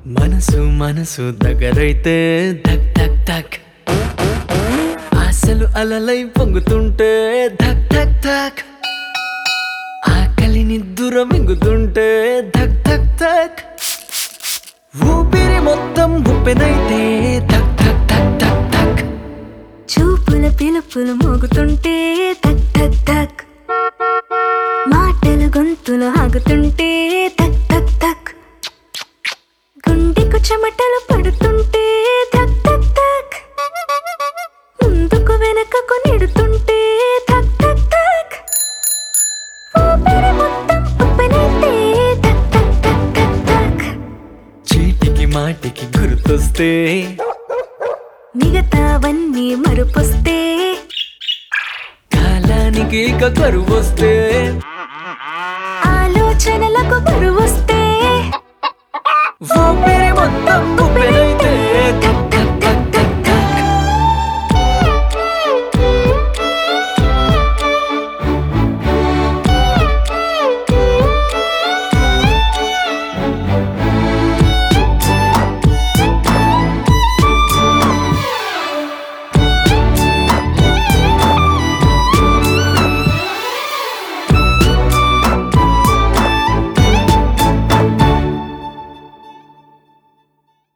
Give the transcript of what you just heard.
మనసు మనసు దగ్గరైతే ధక్ ధక్ ధక్ ఆశలు అలలై పొంగుతుంటే ధక్ ధక్ ధక్ ఆకలిని దూరం మింగుతుంటే ధక్ ధక్ ధక్ ఊపిరి మొత్తం ఉప్పెనైతే ధక్ ధక్ ధక్ ధక్ ధక్ చూపుల పిలుపులు మోగుతుంటే తక్ తక్ తక్ మాటలు గొంతులు ఆగుతుంటే తక్ తక్ తక్ గుండెకు చెమటలు పడుతుంటే తక్ తక్ తక్ ముందుకు వెనకకు నెడుతుంటే తక్ తక్ తక్ ఊపిరి మొత్తం ఉప్పెనైతే తక్ తక్ తక్ తక్ తక్ చీటికి మాటికి గుర్తొస్తే మిగతావన్నీ మరుపొస్తే కాలానికి ఇక కరువొస్తే ఆలోచనలకు బరువొస్తే ఊపిరి